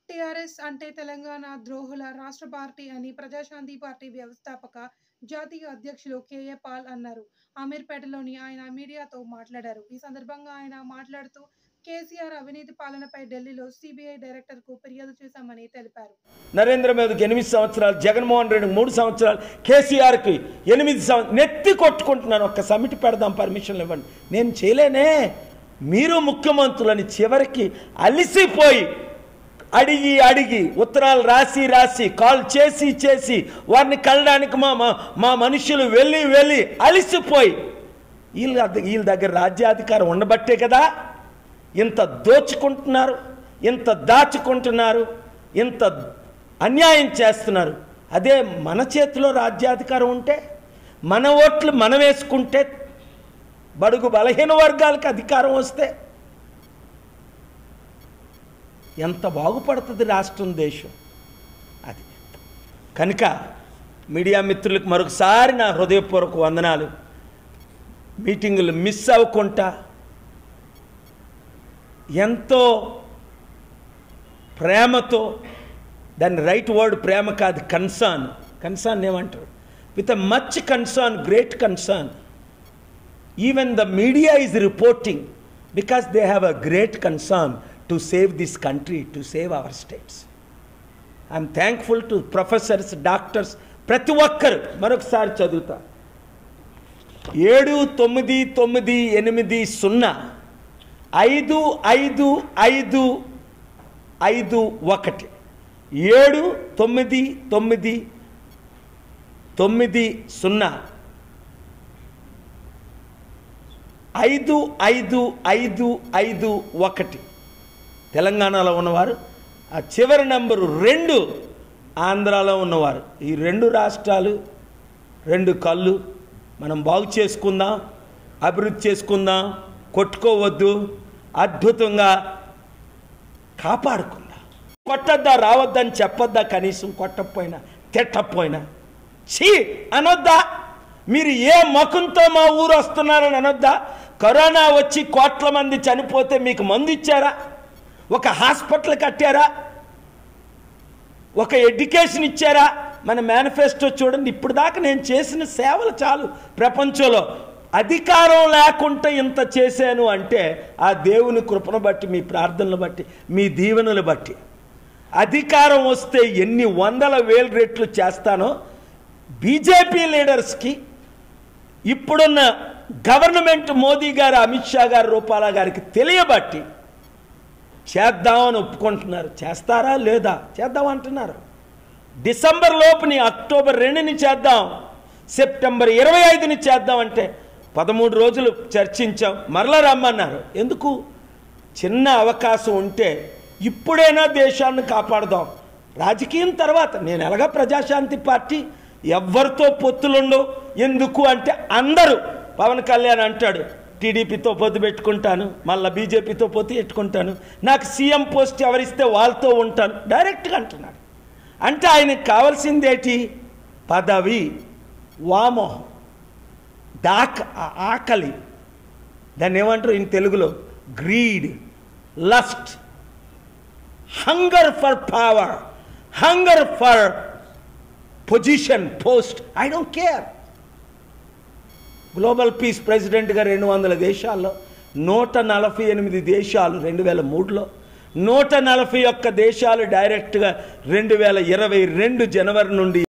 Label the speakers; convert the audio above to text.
Speaker 1: TRS అంటే తెలంగాణ ద్రోహుల రాష్ట్ర party అని ప్రజాశాంతి పార్టీ వ్యవస్థాపక జాతీయ అధ్యక్షులు కేఏ పాల్ అన్నారు అమీర్పేటలోని ఆయన మీడియాతో మాట్లాడారు ఈ సందర్భంగా ఆయన మాట్లాడుతూ కేసీఆర్ అవినీతి పాలనపై ఢిల్లీలో సిబిఐ డైరెక్టర్కు ఫిర్యాదు చేశామని తెలిపారు
Speaker 2: నరేంద్ర మోదీకి ఎనిమిది సంవత్సరాలు జగన్మోహన్ రెడ్డికి మూడు సంవత్సరాలు కేసీఆర్కి ఎనిమిది సంవత్సరాలు నెత్తి కొట్టుకుంటున్నాను ఒక్క సమిటి పెడదాం పర్మిషన్లు ఇవ్వండి నేను చేయలేనే మీరు ముఖ్యమంత్రులని చివరికి అలిసిపోయి అడిగి అడిగి ఉత్తరాలు రాసి రాసి కాల్ చేసి చేసి వారిని కలడానికి మా మా- మా మనుషులు వెళ్ళి వెళ్ళి అలిసిపోయి వీళ్ళ దగ్గ- వీళ్ళ దగ్గర రాజ్యాధికారం ఉండబట్టే కదా ఇంత దోచుకుంటున్నారు ఇంత దాచుకుంటున్నారు ఇంత అన్యాయం చేస్తున్నారు అదే మన చేతిలో రాజ్యాధికారం ఉంటే మన ఓట్లు మనం వేసుకుంటే బడుగు బలహీన వర్గాలకు అధికారం వస్తే ఎంత బాగుపడుతుంది రాష్ట్రం దేశం అది కనుక మీడియా మిత్రులకు మరొకసారి నా హృదయపూర్వక వందనాలు మీటింగులు మిస్ అవ్వకుండా ఎంతో ప్రేమతో దాని రైట్ వర్డ్ ప్రేమ కాదు కన్సర్న్ కన్సర్న్ ఏమంటారు with a much concern great concern even the media is reporting because they have a great concern to save this country to save our states I'm thankful to professors doctors ప్రతి ఒక్కరు మరొకసారి చదువుతా ఏడు తొమ్మిది తొమ్మిది ఎనిమిది సున్నా ఐదు ఐదు ఐదు ఐదు ఒకటి ఏడు తొమ్మిది తొమ్మిది తొమ్మిది సున్నా ఐదు ఐదు ఐదు ఐదు ఒకటి తెలంగాణలో ఉన్నవారు ఆ చివరి నెంబరు రెండు ఆంధ్రాలో ఉన్నవారు ఈ రెండు రాష్ట్రాలు రెండు కళ్ళు మనం బాగు చేసుకుందాం అభివృద్ధి చేసుకుందాం కొట్టుకోవద్దు అద్భుతంగా కాపాడుకుందాం కొట్టద్దా రావద్దని చెప్పొద్దా కనీసం కొట్టకపోయినా తిట్టకపోయినా ఛీ అనొద్దా మీరు ఏ ముఖంతో మా ఊరు వస్తున్నారని అనొద్దా కరోనా వచ్చి కోట్ల మంది చనిపోతే మీకు మందు ఇచ్చారా ఒక హాస్పిటల్ కట్టారా ఒక ఎడ్యుకేషన్ ఇచ్చారా మన మేనిఫెస్టో చూడండి ఇప్పుడు దాకా నేను చేసిన సేవలు చాలు ప్రపంచంలో అధికారం లేకుండా ఇంత చేశాను అంటే ఆ దేవుని కృపను బట్టి మీ ప్రార్థనలు బట్టి మీ దీవెనలు బట్టి అధికారం వస్తే ఎన్ని వందల వేల రెట్లు చేస్తానో బీజేపీ లీడర్స్కి ఇప్పుడున్న గవర్నమెంట్ మోదీ గారు అమిత్ షా గారు రూపాల గారికి తెలియబట్టి చేద్దామని ఒప్పుకుంటున్నారు చేస్తారా లేదా చేద్దాం అంటున్నారు డిసెంబర్ లోపుని అక్టోబర్ రెండుని చేద్దాం సెప్టెంబర్ ఇరవై ఐదుని చేద్దాం అంటే పదమూడు రోజులు చర్చించాం మరలా రమ్మన్నారు ఎందుకు చిన్న అవకాశం ఉంటే ఇప్పుడైనా దేశాన్ని కాపాడదాం రాజకీయం తర్వాత నేను ఎలాగా ప్రజాశాంతి పార్టీ ఎవరితో పొత్తులుండవు ఎందుకు అంటే అందరూ పవన్ కళ్యాణ్ అంటాడు టీడీపీతో పొత్తు పెట్టుకుంటాను మళ్ళీ బీజేపీతో పొత్తు పెట్టుకుంటాను నాకు సీఎం పోస్ట్ ఎవరిస్తే వాళ్ళతో ఉంటాను డైరెక్ట్గా అంటున్నాడు అంటే ఆయనకు కావాల్సిందేటి పదవి వామోహం దాక ఆ- ఆకలి దాన్ని ఏమంటారు ఇన్ తెలుగులో greed lust hunger for power hunger for position post I don't care global peace ప్రెసిడెంట్గా రెండు వందల దేశాల్లో నూట నలభై ఎనిమిది దేశాలు రెండు వేల మూడులో నూట నలభై ఒక్క దేశాలు డైరెక్ట్గా రెండు వేల ఇరవై రెండు జనవరి నుండి